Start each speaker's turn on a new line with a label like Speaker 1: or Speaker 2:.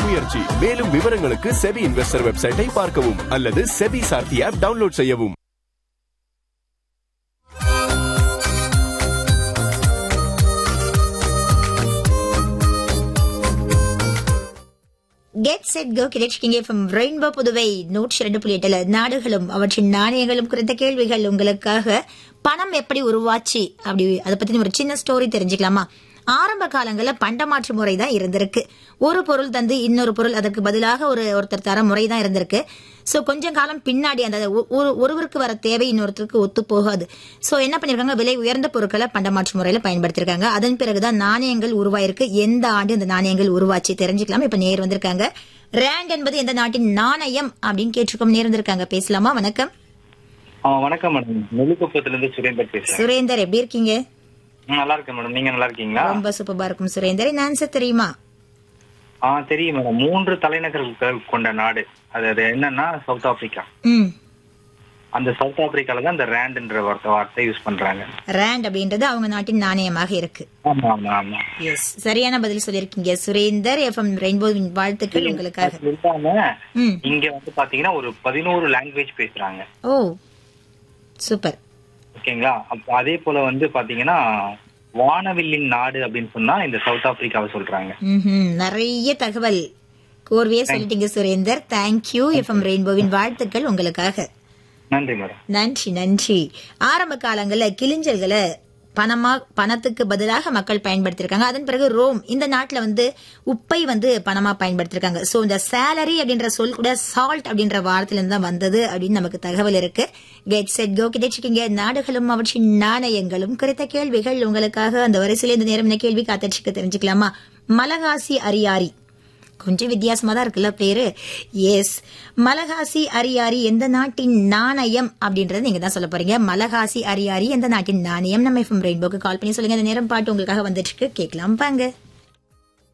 Speaker 1: முயற்சி மேலும் விவரங்களுக்கு செபி இன்வெஸ்டர் வெப்சைட்டை பார்க்கவும் அல்லது செபி சார்த்தி ஆப் டவுன்லோட் செய்யவும்
Speaker 2: கெட் செட் கோ கிடைச்சிக்கிங்க ஃப்ரம் ரெயின்போ புதுவை நூற்றி இரண்டு புள்ளி எட்டுல நாடுகளும் அவற்றின் நாணயங்களும் குறித்த கேள்விகள் உங்களுக்காக பணம் எப்படி உருவாச்சு அப்படி அதை பத்தி ஒரு சின்ன ஸ்டோரி தெரிஞ்சுக்கலாமா ஆரம்ப காலங்களில் பண்டமாற்று முறை தான் இருந்திருக்கு ஒரு பொருள் தந்து இன்னொரு பொருள் அதற்கு பதிலாக ஒரு ஒருத்தர் தர முறை தான் இருந்திருக்கு ஸோ கொஞ்சம் காலம் பின்னாடி அந்த ஒ- ஒரு ஒருவருக்கு வர தேவை இன்னொருத்தருக்கு ஒத்து போகாது ஸோ என்ன பண்ணிருக்காங்க விலை உயர்ந்த பொருட்களை பண்டமாற்று முறையில் பயன்படுத்திருக்காங்க அதன் பிறகுதான் நாணயங்கள் உருவாயிருக்கு எந்த ஆண்டு இந்த நாணயங்கள் உருவாச்சு தெரிஞ்சுக்கலாம் இப்ப நேர் வந்திருக்காங்க ரேண்ட் என்பது எந்த நாட்டின் நாணயம் அப்படின்னு கேட்டிருக்கோம் நேர் வந்திருக்காங்க பேசலாமா வணக்கம்
Speaker 3: ஆ வணக்கம் மேடம் நெல்லிக்குப்பத்துல இருந்து சுரேந்தர் பேசுறேன்
Speaker 2: சுரேந்தர் எப்படி இருக்கீங்க
Speaker 3: ம், நல்லா இருக்கேன் மேடம் நீங்க நல்லா இருக்கீங்களா
Speaker 2: ரொம்ப சூப்பரா இருக்கும் சுரேந்தர் என்ன ஆன்சர் தெரியுமா
Speaker 3: ஆ தெரியும் மேடம் மூன்று தலைநகர்கள் கொண்ட நாடு அது அது என்னன்னா சவுத் ஆப்பிரிக்கா
Speaker 2: ம்
Speaker 3: அந்த சவுத் ஆப்பிரிக்கால தான் இந்த ரேண்ட்ன்ற வார்த்தை வார்த்தை யூஸ் பண்றாங்க
Speaker 2: ரேண்ட் அப்படின்றது அவங்க நாட்டின் நாணயமாக இருக்கு
Speaker 3: ஆமா ஆமா ஆமா
Speaker 2: எஸ் சரியான பதில் சொல்லியிருக்கீங்க சுரேந்தர் எஃப்எம் ரெயின்போவின் வாழ்த்துக்கள் உங்களுக்காக
Speaker 3: அது இல்லாம
Speaker 2: ம்
Speaker 3: இங்க வந்து பாத்தீங்கன்னா ஒரு பதினோரு லாங்குவேஜ் பேசுறாங்க
Speaker 2: ஓ சூப்பர்
Speaker 3: ஓகேங்களா அப்ப அதே போல வந்து பாத்தீங்கன்னா வானவில்லின் நாடு அப்படின்னு சொன்னா இந்த சவுத் ஆப்பிரிக்காவை சொல்றாங்க
Speaker 2: ம்ஹும். நிறைய தகவல் கோர்வையே சொல்லிட்டீங்க சுரேந்தர் தேங்க்யூ எஃப்எம் ரெயின்போவின் வாழ்த்துக்கள் உங்களுக்காக
Speaker 3: நன்றி மேடம்
Speaker 2: நன்றி நன்றி ஆரம்ப காலங்கள்ல கிளிஞ்சல்களை பணமா பணத்துக்கு பதிலாக மக்கள் பயன்படுத்திருக்காங்க அதன் பிறகு ரோம் இந்த நாட்டுல வந்து உப்பை வந்து பணமா பயன்படுத்திருக்காங்க சோ இந்த சேலரி அப்படின்ற சொல் கூட சால்ட் அப்படின்ற வார்த்தையில இருந்து தான் வந்தது அப்படின்னு நமக்கு தகவல் இருக்கு கெட் செட் கோ கிடைச்சிருக்கீங்க நாடுகளும் அவற்றின் நாணயங்களும் குறித்த கேள்விகள் உங்களுக்காக அந்த வரிசையில இந்த நேரம் இந்த கேள்வி காத்துட்டு தெரிஞ்சுக்கலாமா மலகாசி அரியாரி கொஞ்சம் வித்தியாசமா தான் இருக்குல்ல பேரு எஸ் மலகாசி அரியாரி எந்த நாட்டின் நாணயம் அப்படின்றத நீங்க தான் சொல்ல போறீங்க மலகாசி அரியாரி எந்த நாட்டின் நாணயம் நம்ம எஃப்எம் ரெயின்போக்கு கால் பண்ணி சொல்லுங்க இந்த நேரம் பாட்டு உங்களுக்காக வந்துட்டு இருக்கு கேட்கலாம் பாங்க